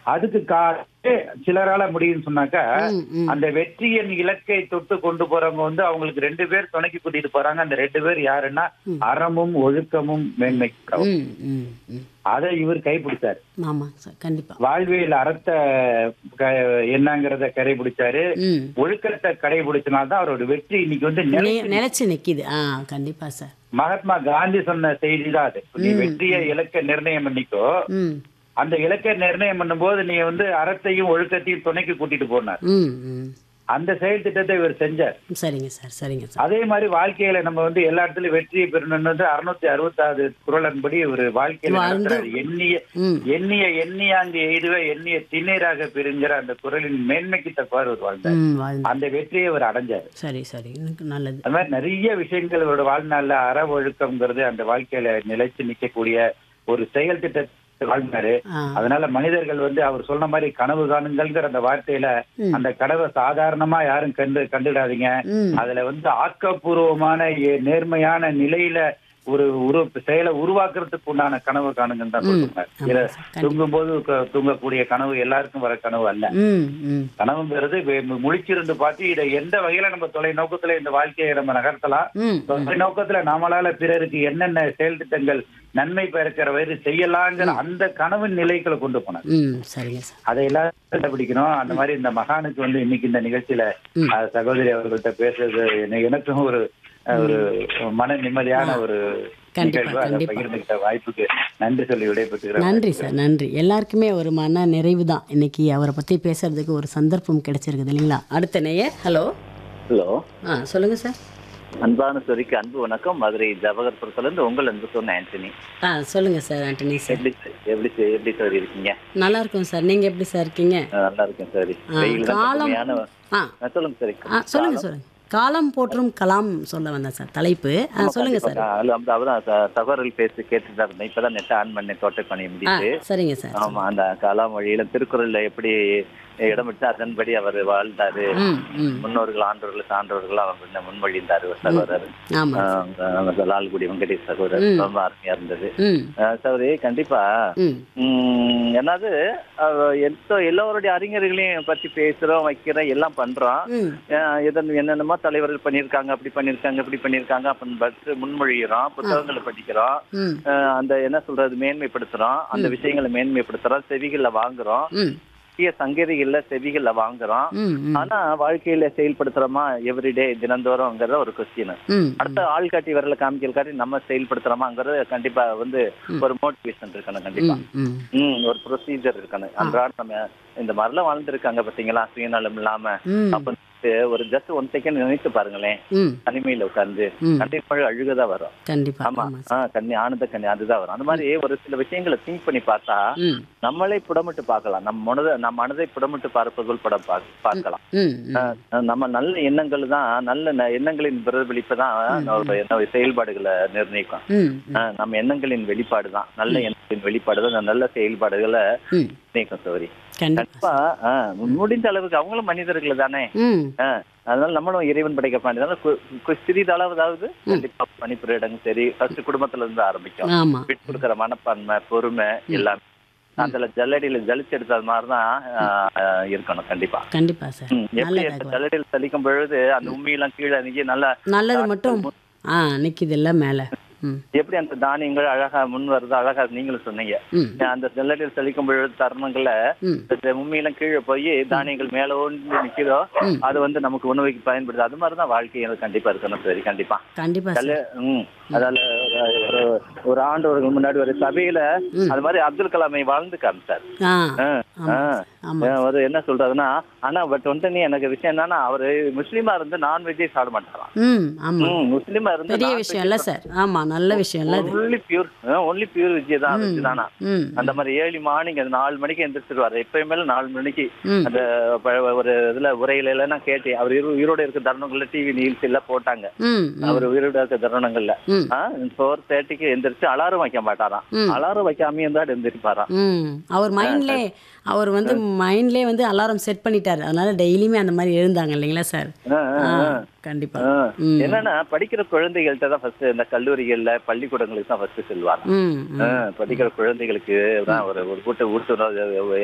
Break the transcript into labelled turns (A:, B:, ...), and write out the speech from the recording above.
A: அதுக்கு கா சிலரால முடியும்னு சொன்னாக்கா
B: ம், ம்.
A: அந்த வெற்றியின் இலக்கை தொட்டு கொண்டு போறவங்க வந்து அவங்களுக்கு ரெண்டு பேர் துணைக்கு கூட்டிட்டு போறாங்க அந்த ரெண்டு பேர் யாருன்னா அறமும் ஒழுக்கமும் மேன்மை
B: ம் ம் ம்
A: அதை இவர் கைப்பிடிச்சாரு
B: ஆமாங்க சார் கண்டிப்பா
A: வாழ்வியல் அறத்தை க- என்னங்கிறத கடைபிடிச்சாரு
B: ம்
A: ஒழுக்கத்தை கடைபிடிச்சனால்தான் அவரோட வெற்றி இன்னைக்கு வந்து நிலை
B: நெ- நிலைச்சு நிக்குது ஆ கண்டிப்பா சார்
A: மகாத்மா காந்தி சொன்ன செய்தி தான் அது நீ வெற்றியை இலக்க நிர்ணயம் பண்ணிக்கோ
B: ம்
A: அந்த இலக்கை நிர்ணயம் பண்ணும்போது நீ வந்து அறத்தையும் ஒழுக்கத்தையும் துணைக்கு கூட்டிட்டு போனார்
B: ம் ம்
A: அந்த செயல் திட்டத்தை இவர் செஞ்சார்
B: சரிங்க சார் சரிங்க சார்
A: அதே மாதிரி வாழ்க்கையில நம்ம வந்து எல்லா இடத்துலயும் வெற்றியை பெறணும்னு வந்து அறுநூத்தி அறுபத்தாறு குரலன்படி ஒரு வாழ்க்கையில
B: வாழ்ந்து-
A: நடத்துறாரு எண்ணிய
B: ம்
A: எண்ணிய எண்ணியாங்கு எய்துவ எண்ணிய திண்ணீராக பெறுங்கிற அந்த குரலின் மேன்மைக்கு தக்கவாறு ஒரு வாழ்ந்தார்
B: ம் வாழ்ந்து
A: அந்த வெற்றியை அவர் அடைஞ்சாரு
B: சரி சரி எனக்கு நல்லது
A: அது மாதிரி நிறைய விஷயங்கள் அவரோட வாழ்நாள்ல அற ஒழுக்கம்ங்கிறது அந்த வாழ்க்கையில நிலைச்சு நிக்கக்கூடிய ஒரு செயல் திட்டத்தை வாழ்ந்தாரு
B: ஆ
A: அதனால மனிதர்கள் வந்து அவர் சொன்ன மாதிரி கனவு காணுங்கள்ங்கிற அந்த வார்த்தையில
B: ம்.
A: அந்த கனவை சாதாரணமா யாரும் கண்டு கண்டுடாதீங்க
B: ம்
A: அதுல வந்து ஆக்கப்பூர்வமான ஏ- நேர்மையான நிலையில ஒரு உரு செயலை உருவாக்குறதுக்கு உண்டான கனவு காணுங்கன்னு தான் சொல்லுவாங்க
B: ஆமா
A: இத
B: சார், கண்டிப்பா.
A: தூங்கும் போது தூங்கக்கூடிய கனவு எல்லாருக்கும் வர கனவு அல்ல
B: ம் ம்
A: கனவுங்கிறது வே- முழிச்சிருந்து பார்த்து இதை எந்த வகையில நம்ம தொலை நோக்கத்துல இந்த வாழ்க்கையை நம்ம நகர்த்தலாம்
B: ம்
A: தொலை நோக்கத்துல நம்மளால பிறருக்கு என்னென்ன செயல் திட்டங்கள் நன்மை பெறக்கிற வயது செய்யலாங்கிற அந்த கனவின் நிலைகளை கொண்டு போனார்
B: ம் சரிங்க சார்
A: அதை எல்லாரும் கண்டுபிடிக்கணும் அந்த மாதிரி இந்த மகானுக்கு வந்து இன்னைக்கு இந்த நிகழ்ச்சியில
B: ம்.
A: அஹ், சகோதரி அவர்கள்ட்ட பேசுறது எனக்கு- எனக்கும் ஒரு அஹ், ஒரு மன நிம்மதியான ஒரு
B: கண்டிப்பா,
A: நிகழ்வு அதை
B: கண்டிப்பா.
A: பகிர்ந்துகிட்ட வாய்ப்புக்கு நன்றி சொல்லி விடைபெற்றுகிறேன்
B: நன்றி சார் நன்றி எல்லாருக்குமே ஒரு மன நிறைவு தான் இன்னைக்கு அவரை பற்றி பேசுறதுக்கு ஒரு சந்தர்ப்பம் கிடைச்சிருக்குது இல்லைங்களா அடுத்த நேயர் ஹலோ
C: ஹலோ
B: ஆ சொல்லுங்கள் சார்
C: அன்பான சொரிக்கு அன்பு வணக்கம் மதுரை ஜவஹர்புரத்துல இருந்து உங்கள் அன்பு சொன்ன ஆண்டனி
B: ஆ சொல்லுங்கள் சார் ஆண்டனி சார்
C: எப்படி எப்படி எப்படி சார் இருக்கீங்க
B: நல்லா இருக்கும் சார் நீங்கள் எப்படி சார் இருக்கீங்க
C: அஹ் நல்லா இருக்கேன் சரி
B: ஆ,
C: வெயில் தான்
B: காலம்
C: கடுமையான
B: ஆ
C: அஹ் சொல்லுங்க சரி
B: ஆ சொல்லுங்கள் சொல்லுங்கள் காலம் போற்றும் கலாம் சொல்ல வந்தேன் சார் தலைப்பு ஆ சொல்லுங்கள் சார்
C: அவதான் தகவல் பேசி கேட்டுட்டு தான் இருந்தேன் இப்பதான் நெட் ஆன் பண்ணி தோட்ட பணி
B: ஆ
C: முடியுது
B: சரிங்க சார்
C: ஆமா அந்த கலாம் வழியில திருக்குறள்ல எப்படி இடம் விட்டு அதன்படி அவர் வாழ்ந்தாரு
B: ம் ம்
C: முன்னோர்கள் ஆண்டோர்கள் சான்றோர்கள் அவர் வந்து முன்மொழிந்தாரு ஒரு சகோதரர்
B: ஆமாம்
C: ஆஹ் லால்குடி வெங்கடேஷ் சகோதரர்
B: ம்.
C: ரொம்ப அருமையா இருந்தது
B: ம்
C: ஆஹ் சகோதரி கண்டிப்பா
B: ம்
C: உம், என்னது அஹ், எந்த எல்லோருடைய அறிஞர்களையும் பத்தி பேசுறோம் வைக்கிறோம் எல்லாம் பண்றோம்
B: ம்
C: அஹ், எதன் என்னென்னமோ தலைவர்கள் பண்ணியிருக்காங்க அப்படி பண்ணியிருக்காங்க இப்படி பண்ணியிருக்காங்க அப்படின்னு பற்றி முன்மொழிகிறோம் புத்தகங்களை படிக்கிறோம்
B: ம்
C: அஹ், அந்த என்ன சொல்றது மேன்மைப்படுத்துறோம் அந்த விஷயங்களை மேன்மைப்படுத்துறோம் செவிகள்ல வாங்குறோம்
B: ம்
C: முக்கிய சங்கதிகள்ல செவிகள்ல வாங்குறோம்
B: ம் ம்
C: ஆனா வாழ்க்கையில செயல்படுத்துறோமா எவ்ரிடே தினந்தோறும்ங்கிறத ஒரு கொஸ்டின்
B: ம்
C: அடுத்த ஆள் காட்டி வரல காமிக்கல் காட்டி நம்ம செயல்படுத்துறோமாங்கிறது கண்டிப்பா வந்து ஒரு மோட்டிவேஷன் இருக்கணும் கண்டிப்பா
B: ம் ம்
C: ம் ஒரு ப்ரொசீஜர் இருக்கணும் அன்றாடம் நம்ம இந்த மாதிரிலாம் வாழ்ந்துருக்காங்க பாத்தீங்களா சுயநலம் இல்லாம
B: ம்
C: அப்ப ஒரு ஜஸ்ட் ஒன் செகண்ட் நினைத்து பாருங்களேன்
B: ம்
C: தனிமையில உட்கார்ந்து
B: ம்
C: கண்டிப்பா அழுகதான் வரும்
B: கண்டிப்பா
C: ஆமா
B: ஆமா
C: ஆ கண்ணி ஆனந்த கண்ணி அதுதான் வரும் அந்த மாதிரி ஒரு சில விஷயங்களை திங்க் பண்ணி பார்த்தா
B: ம்
C: நம்மளே புடமிட்டு பார்க்கலாம் நம்ம மனதை நம்ம மனதை புடமிட்டு பார்ப்பதுள் படம் பா- பார்க்கலாம்
B: ம் ம்
C: ஆ, நம்ம நல்ல எண்ணங்கள் தான் நல்ல ந- எண்ணங்களின் பிரதிபலிப்பு தான் நம்ம என்ன செயல்பாடுகளை நிர்ணயிக்கும்
B: ம்
C: ஆ, நம்ம எண்ணங்களின் வெளிப்பாடு தான் நல்ல எண்ணங்களின் வெளிப்பாடு தான் அந்த நல்ல செயல்பாடுகளை
B: ம்
C: நிர்ணயிக்கும் சௌரி
B: கண்டிப்பா
C: கண்டிப்பா ஆ, முடிந்த அளவுக்கு அவங்களும் மனிதர்கள் தானே
B: ம்
C: ஆ, அதனால நம்மளும் இறைவன் படைக்கப்பட்டதால சிறிதளவுதாவது கண்டிப்பா பணிபுரியிடம் சரி ஃபர்ஸ்ட் குடும்பத்துல இருந்து ஆரம்பிக்கும்
B: ஆமா
C: விட்டு கொடுக்குற மனப்பான்மை பொறுமை எல்லாமே அதுல ஜல்லடியில ஜலிச்சு எடுத்தது மாதிரிதான் ஆ, ஆ, இருக்கணும் கண்டிப்பா
B: கண்டிப்பா சார்
C: ம், எப்படி
B: நல்ல
C: அந்த
B: தகவல்
C: ஜல்லடியில் சலிக்கும் பொழுது அந்த உண்மையெல்லாம் கீழே நீங்கி நல்லா
B: நல்லது மட்டும் ஆ நிக்குது எல்லாம் மேல ம்
C: எப்படி அந்த தானியங்கள் அழகா முன் வருது அழகா நீங்களும் சொன்னீங்க
B: ம்
C: அந்த ஜல்லடியில் சலிக்கும் பொழுது தருணங்கள்ல
B: ம்
C: இந்த உண்மையெல்லாம் கீழே போய் தானியங்கள் மேல ஓண்டு நிக்குதோ
B: ம்.
C: அது வந்து நமக்கு உணவுக்கு பயன்படுது அது மாதிரிதான் வாழ்க்கை எனக்கு கண்டிப்பா இருக்கணும் சரி கண்டிப்பா
B: கண்டிப்பா சார்
C: கல்ல- ம் அதால ஒரு ஒரு ஆண்டவர்கள் முன்னாடி ஒரு சபையில அது மாதிரி அப்துல் கலாமை வாழ்ந்து காமிச்சார்
B: ஆ
C: ஆ,
B: ஆமா
C: ஆ.
B: ஆமா
C: ஆ, ஒரு என்ன சொல்றதுன்னா ஆனா பட் வந்து நீ எனக்கு விஷயம் என்னன்னா அவரு முஸ்லீமா இருந்து நான்வெஜ்ஜே சாப்பிட மாட்டாராம்
B: ம் ஆமா
C: ம், முஸ்லீமா இருந்து
B: பெரிய விஷயம் இல்ல சார் ஆமா நல்ல விஷயம் இல்ல அது
C: only pure only pure Vijay தான் வெஜ் தானா
B: ம்
C: அந்த மாதிரி ஏழு மார்னிங் அது நாலு மணிக்கு எந்திரிச்சிருவாரு எப்பயுமே நாலு மணிக்கு
B: ம்
C: அந்த ப- ஒரு இதுல உரையில எல்லாம் நான் கேட்டேன் அவர் இரு- உயிரோட இருக்க தருணங்கள்ல டிவி நிகழ்ச்சி எல்லாம் போட்டாங்க
B: ம் ம்
C: அவர் உயிரோட இருக்க தருணங்கள்ல
B: ம்
C: ஃபோர் தேர்ட்டிக்கு எந்திரிச்சு அலாரம் வைக்க மாட்டாராம்
B: ம்.
C: அலாரம் வைக்காம இருந்தா எந்திரிப்பாராம்
B: ம் அவர் மைண்ட்லே அவர் வந்து மைண்ட்லே வந்து அலாரம் செட் பண்ணிட்டாரு அதனால டெய்லியுமே அந்த மாதிரி எழுந்தாங்க இல்லைங்களா சார்
C: ஆ, ஆ,
B: ஆ
C: ஆ.
B: கண்டிப்பா
C: ஆ.
B: ம்
C: என்னன்னா படிக்கிற குழந்தைகள்கிட்ட தான் ஃபர்ஸ்ட் இந்த கல்லூரிகள்ல பள்ளிக்கூடங்களுக்கு தான் ஃபர்ஸ்ட் செல்வாங்க
B: ம் ம்
C: ஆ, படிக்கிற குழந்தைகளுக்கு தான் ஒரு ஒரு கூட்ட ஊட்டுறவு